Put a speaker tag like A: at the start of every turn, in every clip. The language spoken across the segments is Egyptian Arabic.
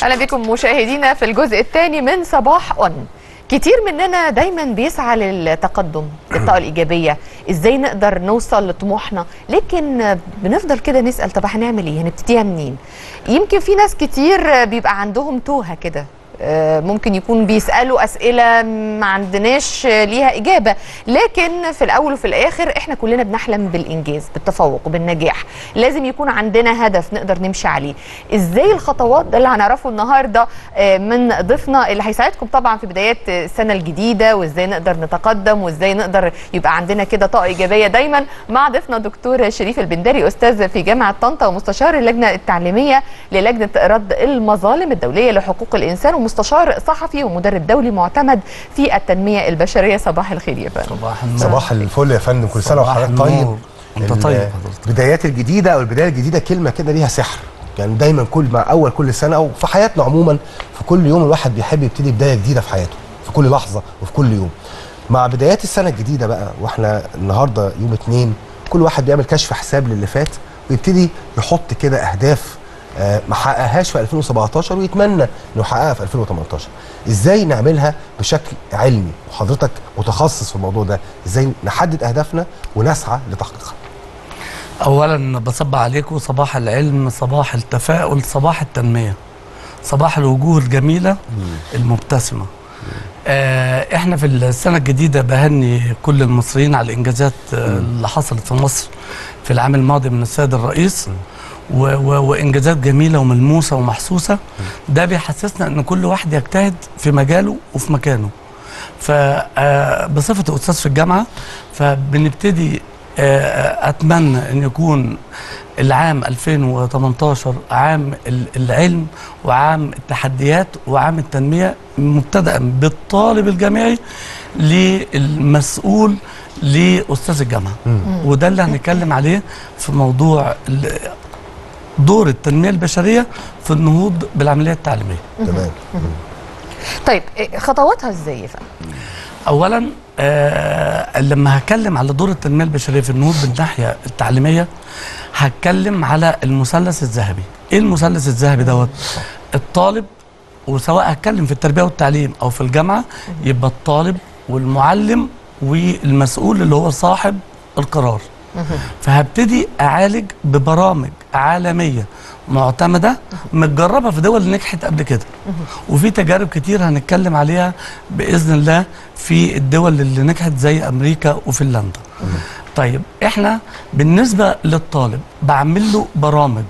A: اهلا بكم مشاهدينا في الجزء الثاني من صباح اون كتير مننا دايما بيسعى للتقدم للطاقه الايجابيه ازاي نقدر نوصل لطموحنا لكن بنفضل كده نسال طب هنعمل ايه هنبتديها منين يمكن في ناس كتير بيبقى عندهم توهه كده آه، ممكن يكون بيسالوا اسئله ما عندناش ليها اجابه لكن في الاول وفي الاخر احنا كلنا بنحلم بالانجاز بالتفوق وبالنجاح لازم يكون عندنا هدف نقدر نمشي عليه ازاي الخطوات ده اللي هنعرفه النهارده آه، من ضيفنا اللي هيساعدكم طبعا في بدايات السنه الجديده وازاي نقدر نتقدم وازاي نقدر يبقى عندنا كده طاقه ايجابيه دايما مع ضيفنا دكتور شريف البندري استاذ في جامعه طنطا ومستشار اللجنه التعليميه للجنه رد المظالم الدوليه لحقوق الانسان ومستشار صحفي ومدرب دولي معتمد في التنميه البشريه صباح الخير يا فندم
B: صباح النور
C: صباح الفل يا فندم كل سنه
B: صباح
C: وحضرتك طيب
B: النور. انت
C: ال-
B: طيب حضرتك.
C: البدايات الجديده او البدايه الجديده كلمه كده ليها سحر يعني دايما كل مع اول كل سنه او في حياتنا عموما في كل يوم الواحد بيحب يبتدي بدايه جديده في حياته في كل لحظه وفي كل يوم مع بدايات السنه الجديده بقى واحنا النهارده يوم اتنين كل واحد بيعمل كشف حساب للي فات ويبتدي يحط كده اهداف آه، ما حققهاش في 2017 ويتمنى انه يحققها في 2018 ازاي نعملها بشكل علمي وحضرتك متخصص في الموضوع ده ازاي نحدد اهدافنا ونسعى لتحقيقها
B: اولا بصب عليكم صباح العلم صباح التفاؤل صباح التنميه صباح الوجوه الجميله المبتسمه آه احنا في السنه الجديده بهني كل المصريين على الانجازات آه اللي حصلت في مصر في العام الماضي من السيد الرئيس و و وانجازات جميله وملموسه ومحسوسه ده بيحسسنا ان كل واحد يجتهد في مجاله وفي مكانه فبصفتي استاذ في الجامعه فبنبتدي آه، اتمنى ان يكون العام 2018 عام ال- العلم وعام التحديات وعام التنميه مبتدأ بالطالب الجامعي للمسؤول لاستاذ الجامعه وده اللي هنتكلم عليه في موضوع ال- دور التنميه البشريه في النهوض بالعمليه التعليميه
C: تمام
A: طيب إيه خطواتها ازاي يا فندم
B: اولا آه لما هتكلم على دور التنميه البشريه في النهوض بالناحيه التعليميه هتكلم على المثلث الذهبي ايه المثلث الذهبي دوت الطالب وسواء هتكلم في التربيه والتعليم او في الجامعه يبقى الطالب والمعلم والمسؤول اللي هو صاحب القرار فهبتدي اعالج ببرامج عالميه معتمده متجربه في دول نجحت قبل كده وفي تجارب كتير هنتكلم عليها باذن الله في الدول اللي نجحت زي امريكا وفنلندا طيب احنا بالنسبه للطالب بعمل له برامج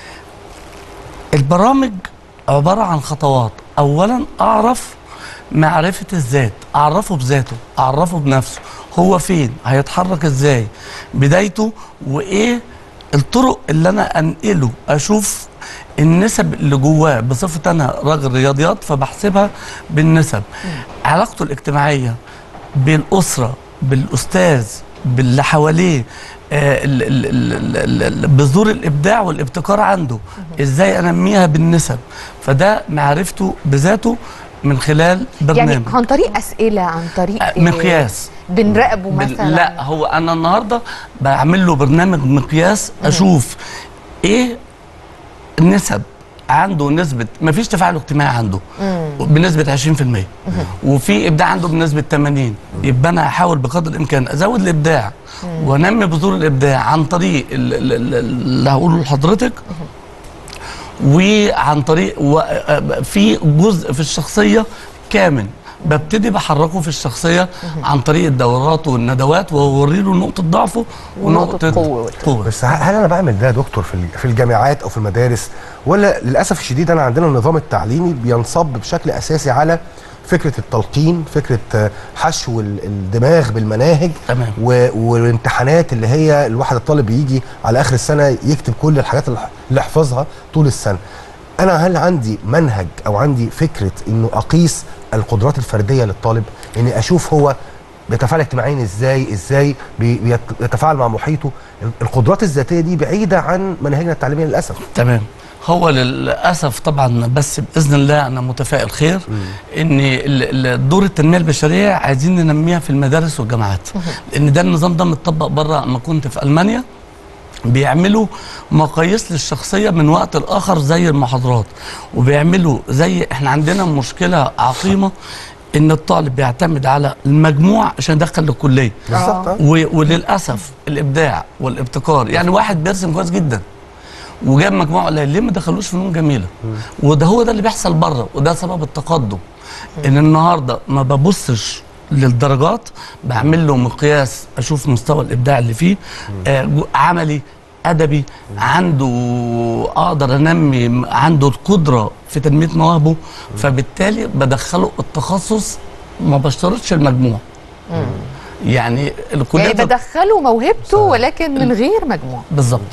B: البرامج عباره عن خطوات اولا اعرف معرفه الذات اعرفه بذاته اعرفه بنفسه هو فين هيتحرك ازاي بدايته وايه الطرق اللي انا انقله اشوف النسب اللي جواه بصفه انا راجل رياضيات فبحسبها بالنسب علاقته الاجتماعيه بالاسره بالاستاذ باللي حواليه آه، ال- ال- ال- ال- ال- بذور الابداع والابتكار عنده ازاي انميها بالنسب فده معرفته بذاته من خلال برنامج
A: يعني عن طريق اسئله عن طريق
B: آه،
A: إيه؟
B: مقياس
A: بنراقبه
B: بال-
A: مثلا
B: لا هو انا النهارده بعمل له برنامج مقياس اشوف ايه النسب عنده نسبة ما فيش تفاعل اجتماعي عنده بنسبة 20% وفي إبداع عنده بنسبة 80 يبقى أنا هحاول بقدر الإمكان أزود الإبداع وأنمي بذور الإبداع عن طريق ال- ال- ال- اللي هقوله لحضرتك وعن طريق و... في جزء في الشخصيه كامل ببتدي بحركه في الشخصيه عن طريق الدورات والندوات واوري له نقطه ضعفه
A: ونقطة
B: ونقطه
A: قوته.
B: قوه
C: بس ه- هل انا بعمل ده يا دكتور في ال- في الجامعات او في المدارس ولا للاسف الشديد انا عندنا النظام التعليمي بينصب بشكل اساسي على فكره التلقين فكره آه، حشو ال- الدماغ بالمناهج
B: تمام.
C: و- والامتحانات اللي هي الواحد الطالب يجي على اخر السنه يكتب كل الحاجات اللي ح- اللي حفظها طول السنه انا هل عندي منهج او عندي فكره انه اقيس القدرات الفرديه للطالب اني اشوف هو بيتفاعل اجتماعيا ازاي ازاي بي- بيت- بيتفاعل مع محيطه القدرات الذاتيه دي بعيده عن مناهجنا التعليميه للاسف
B: تمام هو للاسف طبعا بس باذن الله انا متفائل خير ان ال- ال- دور التنميه البشريه عايزين ننميها في المدارس والجامعات لان ده النظام ده متطبق بره لما كنت في المانيا بيعملوا مقاييس للشخصيه من وقت لاخر زي المحاضرات وبيعملوا زي احنا عندنا مشكله عقيمه ان الطالب بيعتمد على المجموع عشان يدخل الكليه
C: بالظبط آه.
B: و- وللاسف الابداع والابتكار يعني واحد بيرسم كويس جدا وجاب مجموع قليل ليه ما دخلوش فنون جميله وده هو ده اللي بيحصل بره وده سبب التقدم ان النهارده ما ببصش للدرجات بعمل له مقياس اشوف مستوى الابداع اللي فيه آه جو- عملي ادبي عنده اقدر انمي عنده القدره في تنميه مواهبه فبالتالي بدخله التخصص ما بشترطش المجموع يعني الكليه
A: يعني بدخله موهبته ولكن من غير مجموع
B: بالظبط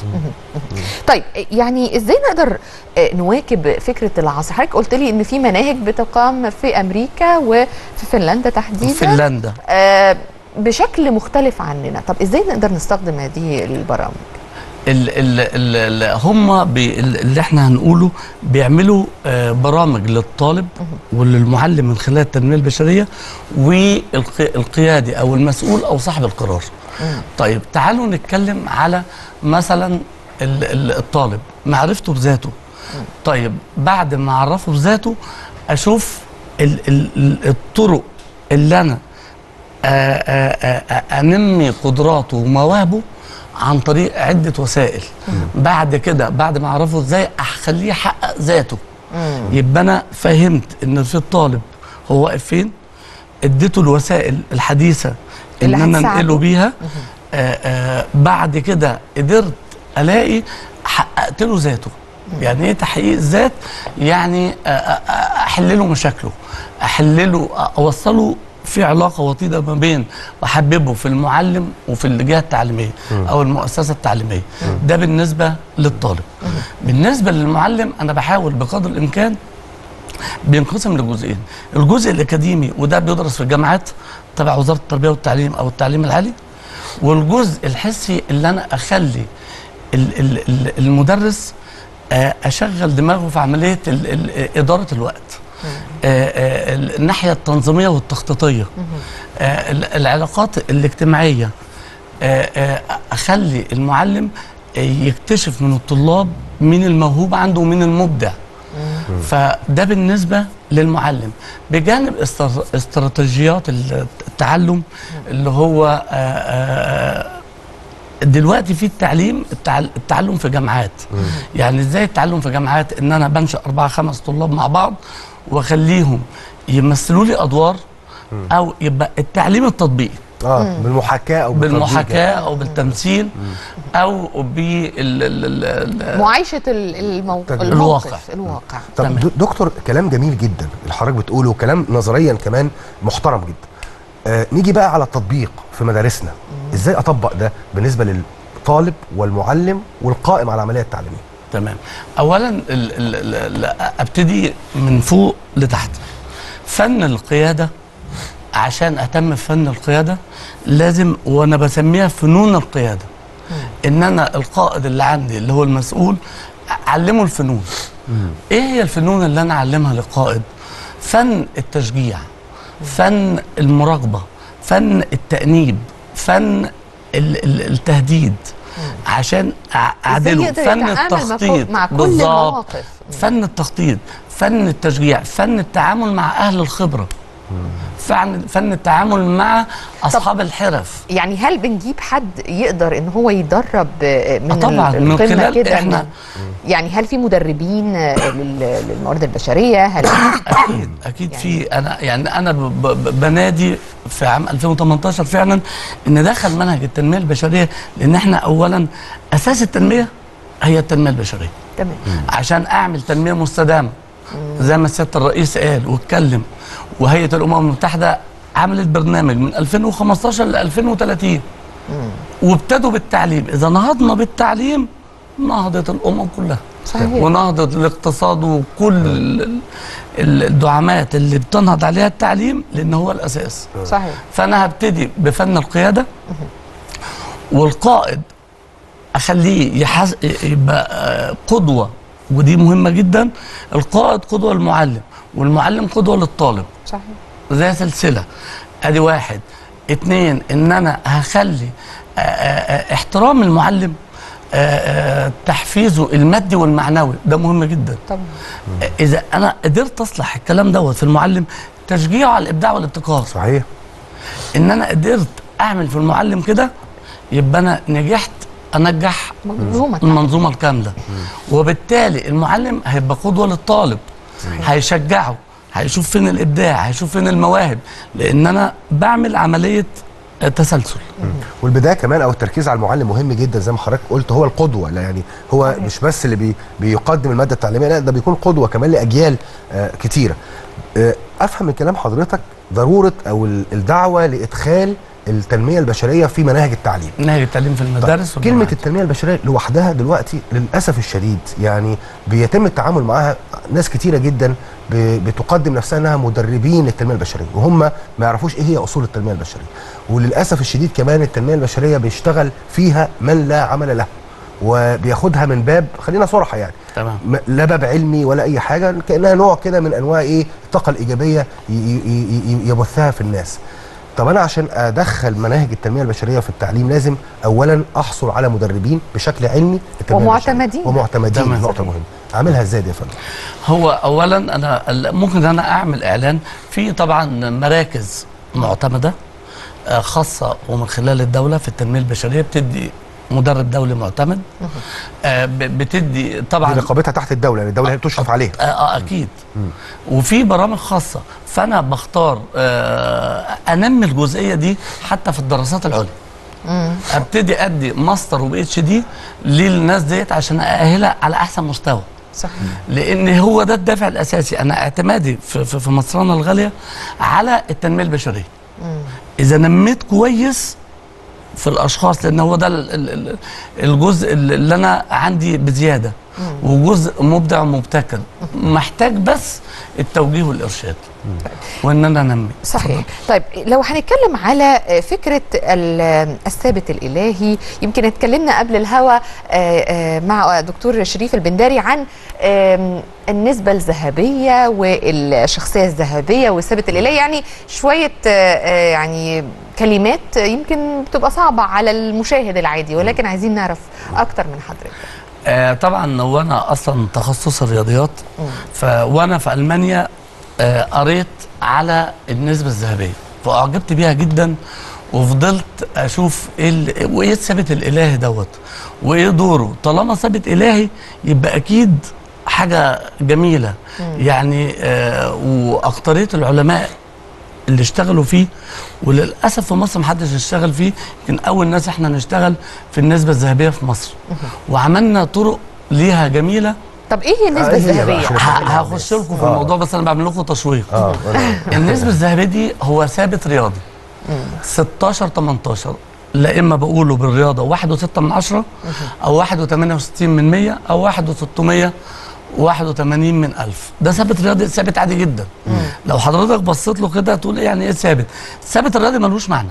A: طيب يعني ازاي نقدر آه، نواكب فكره العصر حضرتك قلت لي ان في مناهج بتقام في امريكا وفي فنلندا تحديدا
B: فنلندا
A: آه، بشكل مختلف عننا طب ازاي نقدر نستخدم هذه البرامج
B: ال ال ال ال هم بي ال- اللي احنا هنقوله بيعملوا آه برامج للطالب وللمعلم من خلال التنميه البشريه والقيادي او المسؤول او صاحب القرار. طيب تعالوا نتكلم على مثلا ال ال الطالب معرفته بذاته. طيب بعد ما اعرفه بذاته اشوف ال ال ال الطرق اللي انا آه، آه، آه، انمي قدراته ومواهبه عن طريق عده وسائل بعد كده بعد ما اعرفه ازاي اخليه يحقق ذاته يبقى انا فهمت ان في الطالب هو واقف فين اديته الوسائل الحديثه ان
A: اللي
B: انا
A: هتساعده.
B: انقله بيها آه آه بعد كده قدرت الاقي حققت له ذاته يعني ايه تحقيق الذات يعني آه، آه، آه، احل له مشاكله احل له اوصله في علاقه وطيده ما بين واحببه في المعلم وفي الجهه التعليميه او المؤسسه التعليميه ده بالنسبه للطالب بالنسبه للمعلم انا بحاول بقدر الامكان بينقسم لجزئين الجزء الاكاديمي وده بيدرس في الجامعات تبع وزاره التربيه والتعليم او التعليم العالي والجزء الحسي اللي انا اخلي ال- ال- ال- المدرس آه، اشغل دماغه في عمليه ال- ال- اداره الوقت آه، آه، الناحيه التنظيميه والتخطيطيه آه، ال- العلاقات الاجتماعيه آه، آه، اخلي المعلم آه، يكتشف من الطلاب مين الموهوب عنده ومين المبدع فده بالنسبة للمعلم بجانب استر- استراتيجيات التعلم اللي هو آه، آه، دلوقتي في التعليم التعل- التعلم في جامعات يعني ازاي التعلم في جامعات ان انا بنشأ اربعة خمس طلاب مع بعض واخليهم يمثلوا لي ادوار او يبقى التعليم التطبيقي
C: اه بالمحاكاه او بالتطبيق
B: بالمحاكاة او بالتمثيل او بال
A: معايشه ال- المو...
C: طب
A: الموقف
B: الواقع.
A: الواقع
C: طب
B: تمام.
C: د- دكتور كلام جميل جدا اللي حضرتك بتقوله وكلام نظريا كمان محترم جدا آه نيجي بقى على التطبيق في مدارسنا ازاي اطبق ده بالنسبه للطالب والمعلم والقائم على العمليه التعليميه
B: تمام اولا ال ال ال ال ابتدي من فوق لتحت فن القياده عشان اهتم بفن القياده لازم وانا بسميها فنون القياده ان انا القائد اللي عندي اللي هو المسؤول اعلمه الفنون ايه هي الفنون اللي انا اعلمها للقائد فن التشجيع فن المراقبه فن التانيب فن ال- ال- التهديد عشان أع- اعدله
A: يقدر
B: فن
A: يتعامل مع كل-
B: التخطيط
A: مع كل
B: بالظبط.
A: المواقف.
B: فن التخطيط فن التشجيع فن التعامل مع اهل الخبره فن فن التعامل مع اصحاب الحرف
A: يعني هل بنجيب حد يقدر ان هو يدرب آه، من
B: آه طبعاً،
A: ال-
B: من
A: القمه
B: خلال
A: كده
B: إحنا-
A: من- يعني هل في مدربين آه، لل- للموارد البشريه هل
B: اكيد اكيد في انا يعني انا ب- ب- بنادي في عام 2018 فعلا ان دخل منهج التنميه البشريه لان احنا اولا اساس التنميه هي التنميه البشريه
A: تمام
B: عشان اعمل تنميه مستدامه زي ما سياده الرئيس قال واتكلم وهيئه الامم المتحده عملت برنامج من 2015 ل 2030 وابتدوا بالتعليم اذا نهضنا بالتعليم نهضت الامم كلها
A: صحيح.
B: ونهضت الاقتصاد وكل ال- ال- الدعامات اللي بتنهض عليها التعليم لان هو الاساس
A: صحيح
B: فانا هبتدي بفن القياده والقائد اخليه يحس... يبقى آه، قدوه ودي مهمه جدا القائد قدوه للمعلم والمعلم قدوه للطالب
A: صحيح
B: زي سلسله ادي واحد اتنين ان انا هخلي آه، آه، آه، احترام المعلم آه، تحفيزه المادي والمعنوي ده مهم جدا
A: طبعا
B: آه، اذا انا قدرت اصلح الكلام دوت في المعلم تشجيعه على الابداع والابتكار
C: صحيح
B: ان انا قدرت اعمل في المعلم كده يبقى انا نجحت انجح
A: منظومه
B: المنظومه الكامله وبالتالي المعلم هيبقى قدوه للطالب هيشجعه هيشوف فين الابداع هيشوف فين المواهب لان انا بعمل عمليه آه، تسلسل
C: والبدايه كمان او التركيز على المعلم مهم جدا زي ما حضرتك قلت هو القدوه لا يعني هو
A: صحيح.
C: مش بس اللي بي بيقدم الماده التعليميه لا ده بيكون قدوه كمان لاجيال آه كتيره آه افهم من كلام حضرتك ضروره او ال- الدعوه لادخال التنميه البشريه في مناهج التعليم
B: مناهج التعليم في المدارس
C: كلمة
B: والجامعات.
C: التنمية البشرية لوحدها دلوقتي للأسف الشديد يعني بيتم التعامل معاها ناس كتيرة جدا ب- بتقدم نفسها انها مدربين للتنمية البشرية وهم ما يعرفوش ايه هي اصول التنمية البشرية وللأسف الشديد كمان التنمية البشرية بيشتغل فيها من لا عمل له وبياخدها من باب خلينا صراحة يعني
B: تمام
C: م- لا باب علمي ولا اي حاجه كانها نوع كده من انواع ايه الطاقه الايجابيه ي- ي- ي- يبثها في الناس طب انا عشان ادخل مناهج التنميه البشريه في التعليم لازم اولا احصل على مدربين بشكل علمي للتنمية
A: ومعتمدين.
C: البشرية. ومعتمدين
B: تمام.
C: نقطه مهمه اعملها ازاي دي يا فندم
B: هو اولا انا ال- ممكن انا اعمل اعلان في طبعا مراكز معتمده آه، خاصه ومن خلال الدوله في التنميه البشريه بتدي مدرب دولي معتمد آه، ب- بتدي
C: دي
B: طبعا
C: رقابتها تحت الدوله يعني الدوله هي بتشرف عليها
B: آه, اه اكيد وفي برامج خاصه فانا بختار آه انمي الجزئيه دي حتى في الدراسات العليا ابتدي ادي ماستر وبي اتش دي للناس ديت عشان ااهلها على احسن مستوى
A: صحيح
B: لان هو ده الدافع الاساسي انا اعتمادي في, في, في مصرنا الغاليه على التنميه البشريه اذا نميت كويس في الاشخاص لان هو ده ال- ال- ال- الجزء اللي انا عندي بزياده وجزء مبدع ومبتكر محتاج بس التوجيه والارشاد وان انا انمي
A: صحيح طيب لو هنتكلم على فكرة ال- الثابت الإلهي يمكن اتكلمنا قبل الهوا آه، آه، مع دكتور شريف البنداري عن آم، النسبة الذهبية والشخصية الذهبية والثابت الإلهي يعني شوية آه، آه، يعني كلمات يمكن بتبقى صعبة على المشاهد العادي ولكن عايزين نعرف أكتر من حضرتك
B: آه طبعا وانا اصلا تخصص الرياضيات ف وانا في المانيا آه قريت على النسبه الذهبيه فاعجبت بيها جدا وفضلت اشوف ايه ال- وايه الثابت الالهي دوت وايه دوره طالما ثابت الهي يبقى اكيد حاجه جميله يعني آه واكتريه العلماء اللي اشتغلوا فيه وللاسف في مصر محدش اشتغل فيه يمكن اول ناس احنا نشتغل في النسبه الذهبيه في مصر وعملنا طرق ليها جميله
A: طب إيه هي النسبة
C: آه، إيه هي بقى
A: الذهبية؟
C: عشان-
B: ه- هخش لكم في
C: آه.
B: الموضوع بس انا بعمل لكم تشويق
C: اه
B: النسبه الذهبيه دي هو ثابت رياضي 16 18 لا اما بقوله بالرياضه 1.6 من عشرة او 1.68 من 100 او 1.600 81 من ألف ده ثابت رياضي ثابت عادي جدا لو حضرتك بصيت له كده تقول يعني ايه ثابت الثابت الرياضي ملوش معنى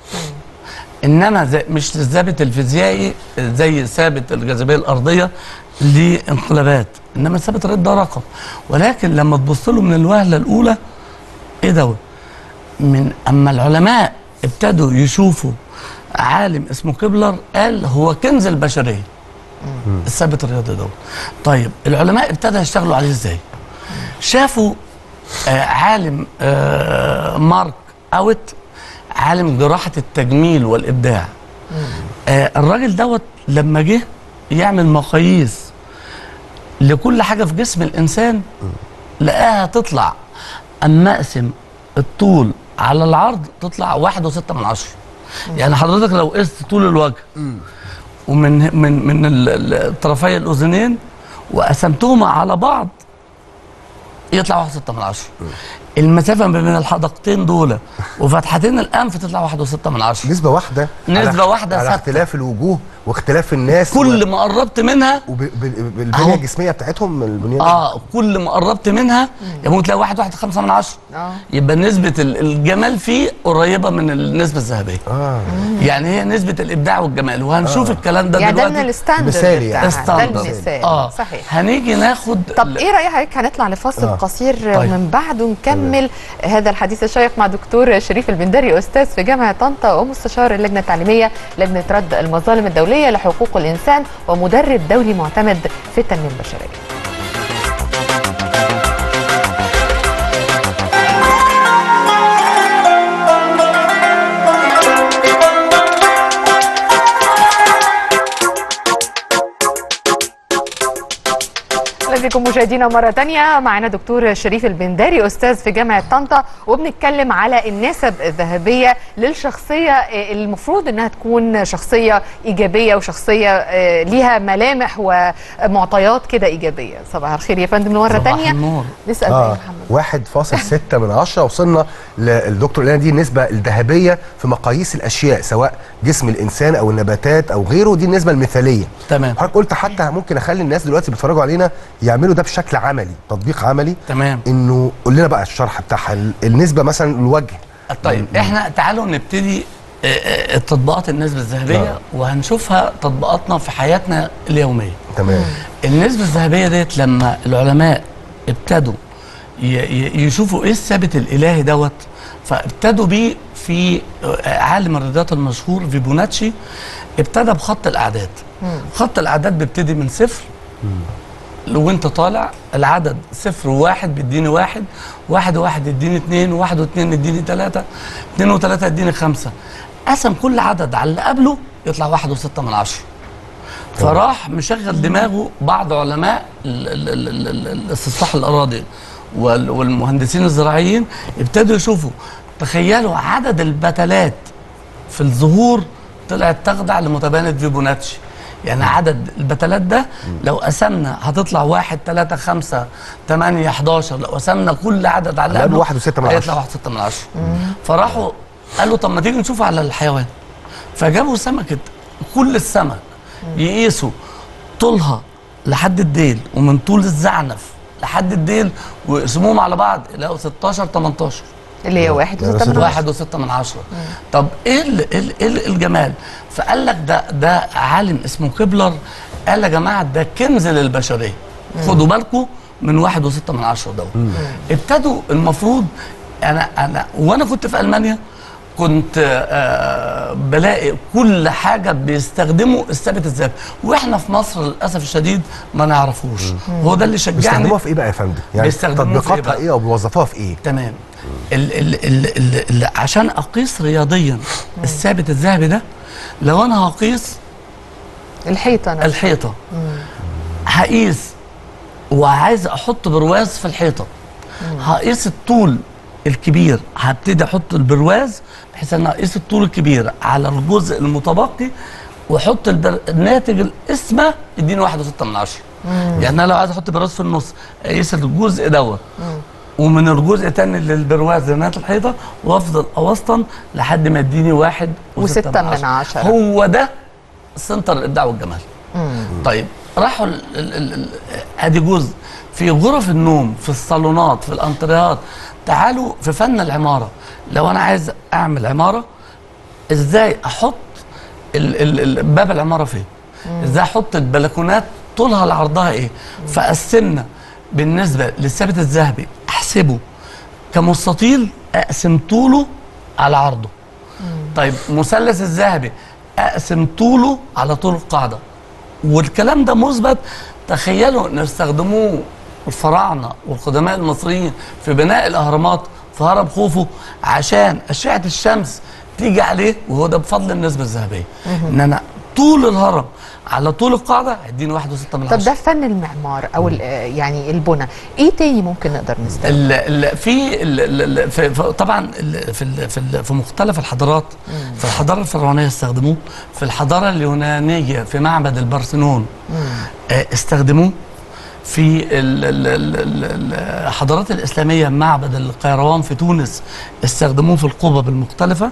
B: انما زي مش الثابت الفيزيائي زي ثابت الجاذبيه الارضيه لانقلابات انما الثابت الرياضي ده رقم ولكن لما تبص له من الوهله الاولى ايه دوت من اما العلماء ابتدوا يشوفوا عالم اسمه كبلر قال هو كنز البشريه الثابت الرياضي دوت طيب العلماء ابتدوا يشتغلوا عليه ازاي شافوا آه عالم آه مارك اوت عالم جراحه التجميل والابداع آه الراجل دوت لما جه يعمل مقاييس لكل حاجه في جسم الانسان لقاها تطلع اما اقسم الطول على العرض تطلع واحد وستة من عشرة يعني حضرتك لو قست طول الوجه ومن من من ال- ال- طرفي الاذنين وقسمتهم على بعض يطلع واحد وستة من عشرة المسافة ما بين الحدقتين دول وفتحتين الأنف تطلع واحد وستة من عشرة
C: نسبه واحده
B: نسبة
C: على
B: واحدة
C: على
B: ثابتة.
C: اختلاف الوجوه واختلاف الناس
B: كل ما قربت منها
C: وبالبنيه
B: أهو.
C: الجسميه بتاعتهم البنيه
B: اه كل ما قربت منها يبقى تلاقي واحد واحد خمسة من عشرة
A: آه.
B: يبقى نسبة ال- الجمال فيه قريبة من النسبة الذهبية
C: اه
B: يعني هي نسبة الإبداع والجمال وهنشوف الكلام ده
A: يعني ده من
B: دلوقتي
A: الستاندرد
C: مثالي يعني.
A: بتاعها. ده
B: ستاندرد.
A: المثال
B: اه
A: صحيح
B: هنيجي ناخد
A: طب ايه رايك حضرتك هنطلع لفاصل
C: آه.
A: قصير
B: طيب.
A: ومن بعده نكمل نكمل هذا الحديث الشيق مع دكتور شريف البندري استاذ في جامعه طنطا ومستشار اللجنه التعليميه لجنه رد المظالم الدوليه لحقوق الانسان ومدرب دولي معتمد في التنميه البشريه اهلا بكم مشاهدينا مره تانية معنا دكتور شريف البنداري استاذ في جامعه طنطا وبنتكلم على النسب الذهبيه للشخصيه آه، المفروض انها تكون شخصيه ايجابيه وشخصيه آه، ليها ملامح ومعطيات كده ايجابيه صباح الخير يا فندم مره
B: صباح
A: تانية
B: النور.
A: نسال بقى يا
C: اه
A: محمد
C: واحد فاصل ستة من عشرة وصلنا للدكتور قال دي النسبة الذهبية في مقاييس الأشياء سواء جسم الإنسان أو النباتات أو غيره دي النسبة المثالية
B: تمام
C: حضرتك قلت حتى ممكن أخلي الناس دلوقتي بيتفرجوا علينا يعملوا ده بشكل عملي تطبيق عملي
B: تمام
C: إنه قول لنا بقى الشرح بتاعها ال- النسبة مثلا الوجه
B: طيب احنا تعالوا نبتدي آه، آه، التطبيقات النسبة الذهبية
C: نعم.
B: وهنشوفها تطبيقاتنا في حياتنا اليومية
C: تمام
B: النسبة الذهبية ديت لما العلماء ابتدوا ي- ي- يشوفوا ايه الثابت الالهي دوت فابتدوا بيه في آه، عالم الرياضيات المشهور فيبوناتشي ابتدى بخط الاعداد خط الاعداد بيبتدي من صفر وانت طالع العدد صفر وواحد بيديني واحد واحد وواحد يديني اتنين واحد واتنين يديني تلاتة اتنين وتلاتة يديني خمسة قسم كل عدد على اللي قبله يطلع واحد وستة من عشرة فراح مشغل دماغه بعض علماء ال- ال- ال- ال- ال- الاستصلاح الاراضي وال- والمهندسين الزراعيين ابتدوا يشوفوا تخيلوا عدد البتلات في الظهور طلعت تخضع لمتبانة فيبوناتشي يعني عدد البتلات ده لو قسمنا هتطلع واحد تلاتة خمسة تمانية 11 لو قسمنا كل عدد على اللي
C: على
B: قبله
C: واحد وستة من
B: هيطلع
C: عشرة.
B: واحد ستة من عشرة فراحوا قالوا طب ما تيجي نشوف على الحيوان فجابوا سمكة كل السمك يقيسوا طولها لحد الديل ومن طول الزعنف لحد الديل ويقسموهم على بعض يلاقوا 16 18
A: اللي هي واحد
C: يعني
A: وستة من
C: ستة
A: عشرة.
B: واحد وستة من عشرة طب ايه ال ايه, ال إيه ال- الجمال فقال لك ده ده عالم اسمه كيبلر قال يا جماعه ده كنز للبشريه خدوا بالكم من واحد وستة من عشرة دوت ابتدوا المفروض انا انا وانا كنت في المانيا كنت آه بلاقي كل حاجه بيستخدموا الثابت الذهبي واحنا في مصر للاسف الشديد ما نعرفوش هو ده اللي شجعني
C: بيستخدموها في إيه بقى يا فندم؟ يعني
B: بيستخدموها في إيه
C: تطبيقاتها
B: بقى؟
C: إيه أو بيوظفوها في إيه؟
B: تمام ال ال ال ال ال عشان اقيس رياضيا الثابت الذهبي ده لو انا هقيس
A: الحيطه نفسها.
B: الحيطه هقيس وعايز احط برواز في الحيطه هقيس الطول الكبير هبتدي احط البرواز بحيث ان اقيس الطول الكبير على الجزء المتبقي واحط البر... الناتج الاسمى يديني واحد وستة من عشرة يعني انا لو عايز احط برواز في النص اقيس الجزء دوت ومن الجزء تاني للبرواز لنهايه الحيطه وافضل اوسطن لحد ما يديني واحد
A: وستة من عشرة.
B: هو ده سنتر الابداع والجمال طيب راحوا ال ال ال ال ادي جزء في غرف النوم في الصالونات في الانتريات تعالوا في فن العماره لو انا عايز اعمل عماره ازاي احط ال ال ال باب العماره فين ازاي احط البلكونات طولها لعرضها ايه فقسمنا بالنسبه للثابت الذهبي احسبه كمستطيل اقسم طوله على عرضه طيب مثلث الذهبي اقسم طوله على طول القاعده والكلام ده مثبت تخيلوا ان استخدموه الفراعنه والقدماء المصريين في بناء الاهرامات في هرم خوفو عشان اشعه الشمس تيجي عليه وهو ده بفضل النسبه الذهبيه ان انا طول الهرم على طول القاعده هيديني واحد وستة من
A: طب
B: عشرة
A: ده فن المعمار او ال- آه، يعني البنى ايه تاني ممكن نقدر نستخدمه
B: ال ال في, ال ال ال في في- طبعا ال في ال في, ال في مختلف الحضارات في الحضاره الفرعونيه استخدموه في الحضاره اليونانيه في معبد البارثنون آه، استخدموه في ال- ال- ال- ال- الحضارات الاسلاميه معبد القيروان في تونس استخدموه في القبب المختلفه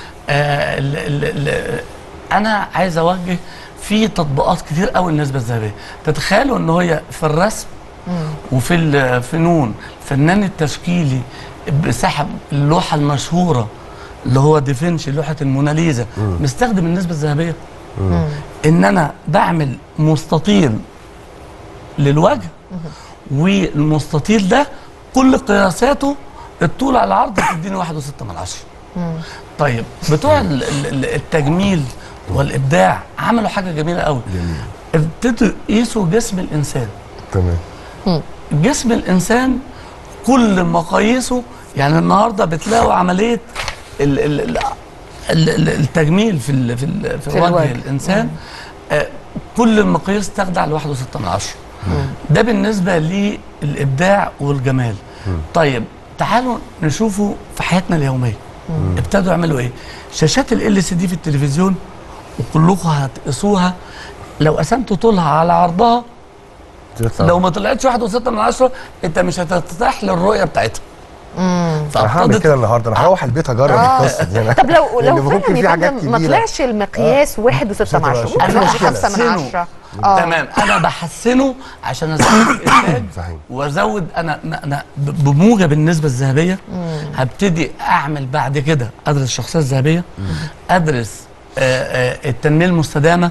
B: آه، ال ال ال انا عايز اوجه في تطبيقات كتير قوي النسبه الذهبيه تتخيلوا ان هي في الرسم وفي الفنون الفنان التشكيلي بسحب اللوحه المشهوره اللي هو ديفنشي لوحه الموناليزا مستخدم النسبه الذهبيه ان انا بعمل مستطيل للوجه والمستطيل ده كل قياساته الطول على العرض تديني واحد وستة من عشرة طيب بتوع ال- ال- ال- التجميل والابداع عملوا حاجه جميله قوي
C: جميل
B: ابتدوا يقيسوا جسم الانسان
C: تمام
B: جسم الانسان كل مقاييسه يعني النهارده بتلاقوا عمليه ال ال ال ال- ال- التجميل في ال في, ال في,
A: في
B: وجه
A: الوجه.
B: الانسان آه كل المقاييس تخضع لواحد وستة من عشرة ده بالنسبه للابداع والجمال طيب تعالوا نشوفه في حياتنا اليوميه ابتدوا يعملوا ايه شاشات ال سي دي في التلفزيون وكلكم هتقيسوها لو قسمتوا طولها على عرضها لو ما طلعتش واحد وستة من عشرة انت مش هترتاح للرؤية بتاعتها
C: انا هعمل
B: فابتدت
C: كده النهارده انا هروح البيت اجرب
A: آه.
C: القصه دي أنا-
A: طب لو
C: لأن
A: لو
C: ممكن
A: فعلا
C: في
A: يا
C: حاجات
A: فندم ما
C: كبيرة.
A: طلعش المقياس واحد وستة من
C: ستة من
A: عشرة
C: عشرة.
A: ممكن
C: مش
A: نقول
C: مشكلة.
A: خمسة من
B: حسنه.
A: عشرة اه
B: تمام انا بحسنه عشان ازود الانتاج
C: صحيح.
B: وازود انا انا أنا ب- بموجب النسبه الذهبيه هبتدي اعمل بعد كده ادرس الشخصيه الذهبيه ادرس آه، آه، التنميه المستدامه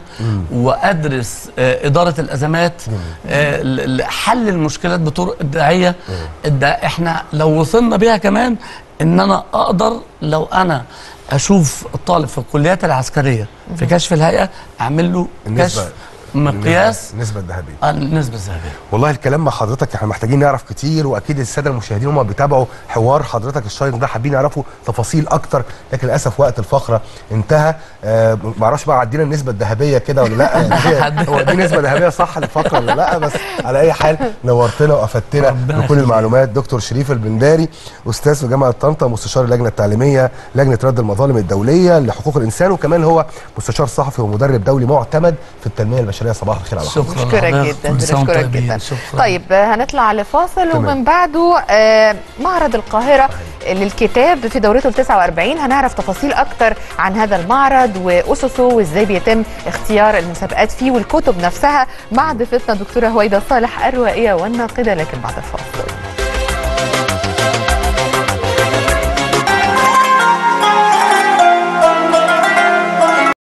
B: وادرس آه، اداره الازمات آه، ل- ل- حل المشكلات بطرق ابداعيه ده احنا لو وصلنا بيها كمان ان انا اقدر لو انا اشوف الطالب في الكليات العسكريه في كشف الهيئه اعمل له
C: النسبة-
B: كشف مقياس
C: النسبه الذهبيه
B: النسبه الذهبيه
C: والله الكلام مع حضرتك احنا محتاجين نعرف كتير واكيد الساده المشاهدين هم بيتابعوا حوار حضرتك الشيق ده حابين يعرفوا تفاصيل اكتر لكن للاسف وقت الفقره انتهى آه ما اعرفش بقى عدينا النسبه الذهبيه كده ولا لا يعني هي- هو دي نسبه ذهبيه صح للفقره ولا لا بس على اي حال نورتنا وافدتنا
B: ربنا
C: بكل
B: يخليك.
C: المعلومات دكتور شريف البنداري استاذ في جامعه طنطا مستشار اللجنه التعليميه لجنه رد المظالم الدوليه لحقوق الانسان وكمان هو مستشار صحفي ومدرب دولي معتمد في التنميه البشريه صباح الخير على حضرتك
B: شكرا
A: بنشكرك
B: لحضرتك.
A: جدا
B: كل سنة وانتم
A: بنشكرك
B: طيبين.
A: جدا
B: شكرا
A: طيب آه، هنطلع لفاصل
C: تمام.
A: ومن بعده آه، معرض القاهرة للكتاب في دورته ال 49 هنعرف تفاصيل أكتر عن هذا المعرض وأسسه وإزاي بيتم اختيار المسابقات فيه والكتب نفسها مع ضيفتنا دكتورة هويدا صالح الروائية والناقدة لكن بعد الفاصل